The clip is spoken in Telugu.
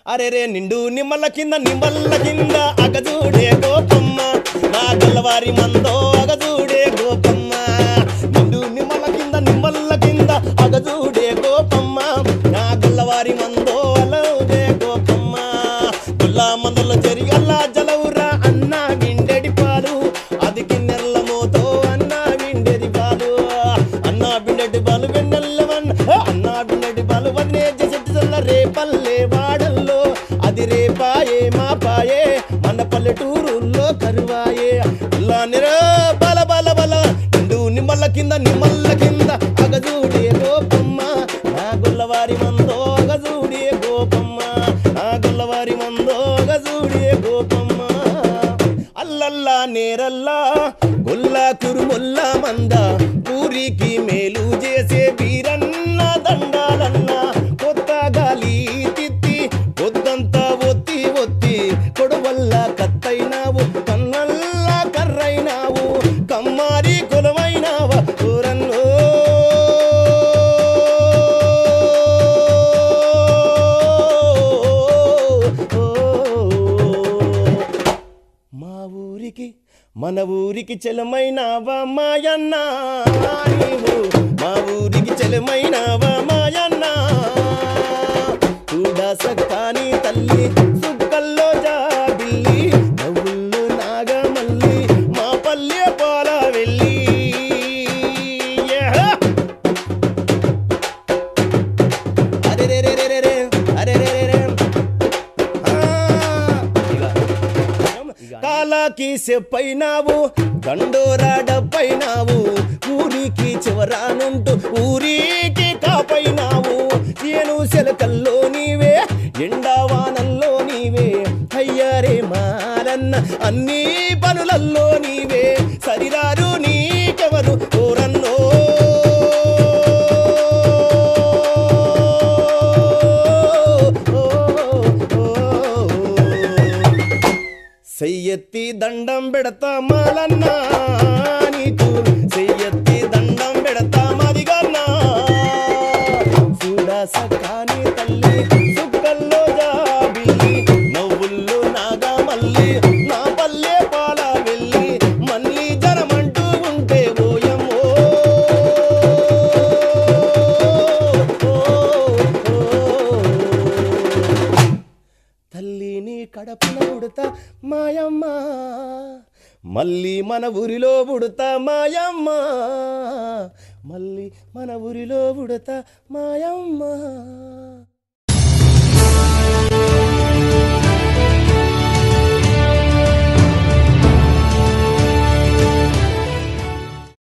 అరెరే నిండు నిమ్మల కింద నిమ్మల కింద అగజూడే గోపమ్మ నా గల్లవారి మందో అగజూడే గోపమ్మ నిండు నిమ్మల కింద నిమ్మల కింద అగజూడే గోపమ్మ నా గల్లవారి మందో అలవుడే గోపమ్మ గుల్లా మందల చెరి అల్లా జలవురా అన్న విండెడి పాలు అది కిన్నెర్ల మోతో అన్న విండెడి పాలు అన్న బిండెడి పాలు వెన్నెల్లవన్ అన్న బిండెడి పాలు వదిలే చెట్టు చల్ల రేపల్లే వాడల్లో అది రేపాయే మా పాయే మన పల్లెటూరుల్లో కరువాయే అల్లా నిరా బల బల బల నిండు నిమ్మల కింద నిమ్మల కింద అగజూడే గోపమ్మ నా గొల్లవారి మందో అగజూడే గోపమ్మ నా గొల్లవారి మందో అగజూడే గోపమ్మ అల్లల్లా నేరల్లా గొల్లా కురుముల్ల మంద ఊరికి మేలు చేసే వీరన్న దండాలన్న కొత్త గాలి తిత్తి పొద్దంతా ఒత్తి ఒత్తి కొడవల్ల కత్తైనావు కన్నల్లా కర్రైనావు కమ్మారి కులమైనావ ఊరన్నో మా ఊరికి మన ఊరికి చెలమైనావా మాయన్న నీవు మా ఊరికి చెలమైనావా మాయన్న చూడా సక్కాని తల్లి సుక్కల్లో జాబిల్లి నవ్వుల్లో నాగమల్లి మా పల్లె పాల వెళ్ళి Yeah! అరెరెరెరెరెరె, అరెరెరెరె. ఆ, కాలాకి చెప్పైనావు దండోరాడపైనావు ఊరికి చివరానుంటూ ఊరికి కాపైనావు ఏను శలకల్లో నీవే ఎండావానల్లో నీవే అయ్యారే మారన్న అన్ని పనులల్లో నీవే సరిరారు నీకెవరు ఓరన్నో సెయ్యెత్తి దండం పెడతా మాలన్నా నీకు సెయ్యెత్తి దండం పెడతా మదిగన్నా చూడా సకాని తల్లి సుక్కల్లో జాబిల్లి నవ్వుల్లో నాగా మల్లి నా పల్లె పాల వెళ్ళి మళ్ళీ జనమంటూ ఉంటే ఓయమ్మో తల్లిని కడపన పుడతా మాయమ్మ మళ్ళీ మన ఊరిలో పుడతా మాయమ్మ మళ్ళీ మన ఊరిలో పుడతా మాయమ్మ